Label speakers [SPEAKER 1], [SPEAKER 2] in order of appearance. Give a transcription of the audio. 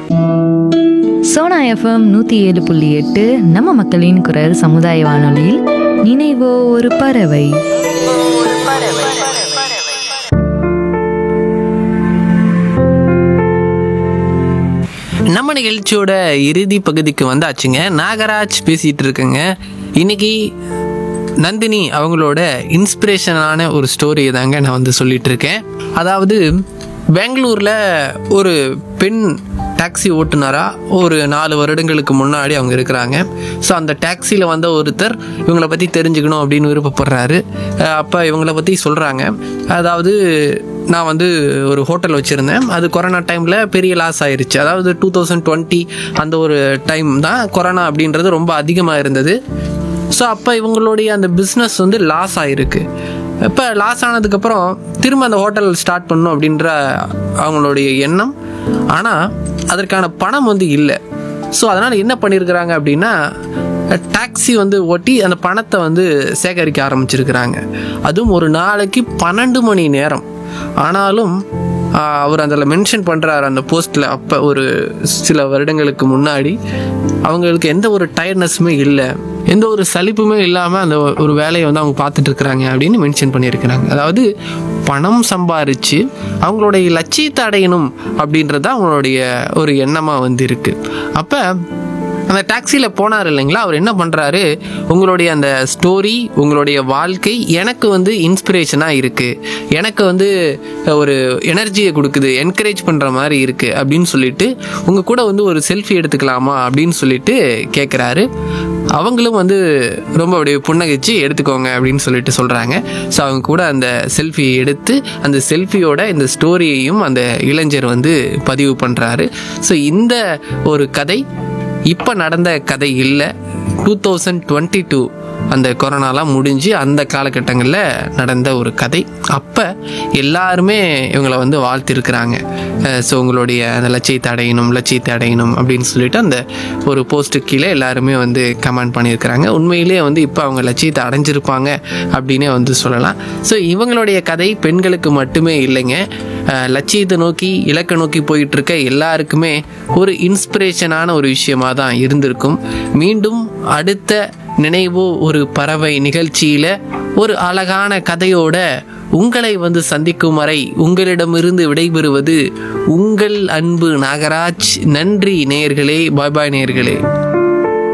[SPEAKER 1] Sona FM நூற்றி ஏழு புள்ளி எட்டு நம்ம மக்களின் குரல் சமுதாய வானொலியில் நினைவோ ஒரு பறவை
[SPEAKER 2] நம்ம நிகழ்ச்சியோட இறுதி பகுதிக்கு வந்தாச்சுங்க நாகராஜ் பேசிட்டு இருக்குங்க இன்னைக்கு நந்தினி அவங்களோட இன்ஸ்பிரேஷனான ஒரு ஸ்டோரி தாங்க நான் வந்து சொல்லிட்டு இருக்கேன் அதாவது பெங்களூர்ல ஒரு பெண் டாக்ஸி ஓட்டுனரா ஒரு நாலு வருடங்களுக்கு முன்னாடி அவங்க இருக்கிறாங்க ஸோ அந்த டாக்ஸியில் வந்த ஒருத்தர் இவங்களை பற்றி தெரிஞ்சுக்கணும் அப்படின்னு விருப்பப்படுறாரு அஹ் அப்போ இவங்கள பற்றி சொல்கிறாங்க அதாவது நான் வந்து ஒரு ஹோட்டல் வச்சுருந்தேன் அது கொரோனா டைமில் பெரிய லாஸ் ஆயிருச்சு அதாவது டூ தௌசண்ட் டுவெண்ட்டி அந்த ஒரு டைம் தான் கொரோனா அப்படின்றது ரொம்ப அதிகமாக இருந்தது ஸோ அப்போ இவங்களுடைய அந்த பிஸ்னஸ் வந்து லாஸ் ஆகிருக்கு இப்போ லாஸ் ஆனதுக்கப்புறம் திரும்ப அந்த ஹோட்டல் ஸ்டார்ட் பண்ணணும் அப்படின்ற அவங்களுடைய எண்ணம் ஆனால் அதற்கான பணம் வந்து இல்லை ஸோ அதனால் என்ன பண்ணியிருக்கிறாங்க அப்படின்னா டாக்ஸி வந்து ஓட்டி அந்த பணத்தை வந்து சேகரிக்க ஆரம்பிச்சிருக்கிறாங்க அதுவும் ஒரு நாளைக்கு பன்னெண்டு மணி நேரம் ஆனாலும் ஆஹ், அவர் அதில் மென்ஷன் பண்ணுறாரு அந்த போஸ்ட்டில் அப்போ ஒரு சில வருடங்களுக்கு முன்னாடி அவங்களுக்கு எந்த ஒரு டயர்ட்னஸுமே இல்லை எந்த ஒரு சலிப்புமே இல்லாமல் அந்த ஒரு வேலையை வந்து அவங்க பார்த்துட்டு இருக்கிறாங்க அப்படின்னு மென்ஷன் பண்ணியிருக்கிறாங்க அதாவது பணம் சம்பாரித்து அவங்களுடைய லட்சியத்தை அடையணும் அப்படின்றது தான் அவங்களுடைய ஒரு எண்ணமாக வந்து இருக்குது அப்போ அந்த டாக்ஸியில் போனார் இல்லைங்களா அவர் என்ன பண்ணுறாரு உங்களுடைய அந்த ஸ்டோரி உங்களுடைய வாழ்க்கை எனக்கு வந்து இன்ஸ்பிரேஷனாக இருக்குது எனக்கு வந்து ஒரு எனர்ஜியை கொடுக்குது என்கரேஜ் பண்ணுற மாதிரி இருக்குது அப்படின்னு சொல்லிட்டு உங்கள் கூட வந்து ஒரு செல்ஃபி எடுத்துக்கலாமா அப்படின்னு சொல்லிட்டு கேட்குறாரு அவங்களும் வந்து ரொம்ப அப்படியே புன்னகைச்சு எடுத்துக்கோங்க அப்படின்னு சொல்லிட்டு சொல்கிறாங்க ஸோ அவங்க கூட அந்த செல்ஃபி எடுத்து அந்த செல்ஃபியோட இந்த ஸ்டோரியையும் அந்த இளைஞர் வந்து பதிவு பண்ணுறாரு ஸோ இந்த ஒரு கதை இப்போ நடந்த கதை இல்லை டூ தௌசண்ட் டுவெண்ட்டி டூ அந்த கொரோனாலாம் முடிஞ்சு அந்த காலகட்டங்களில் நடந்த ஒரு கதை அப்போ எல்லாருமே இவங்களை வந்து வாழ்த்திருக்கிறாங்க ஸோ உங்களுடைய அந்த லட்சியத்தை அடையணும் லட்சியத்தை அடையணும் அப்படின்னு சொல்லிட்டு அந்த ஒரு போஸ்ட்டு கீழே எல்லாருமே வந்து கமெண்ட் பண்ணியிருக்கிறாங்க உண்மையிலே வந்து இப்போ அவங்க லட்சியத்தை அடைஞ்சிருப்பாங்க அப்படின்னே வந்து சொல்லலாம் ஸோ இவங்களுடைய கதை பெண்களுக்கு மட்டுமே இல்லைங்க அஹ் லட்சியத்தை நோக்கி இலக்கை நோக்கி போயிட்டு இருக்க எல்லாருக்குமே ஒரு இன்ஸ்பிரேஷனான ஒரு விஷயமா தான் இருந்திருக்கும் மீண்டும் அடுத்த நினைவோ ஒரு பறவை நிகழ்ச்சியில ஒரு அழகான கதையோட உங்களை வந்து சந்திக்கும் வரை உங்களிடமிருந்து விடைபெறுவது உங்கள் அன்பு நாகராஜ் நன்றி நேயர்களே பாய் பாய் நேயர்களே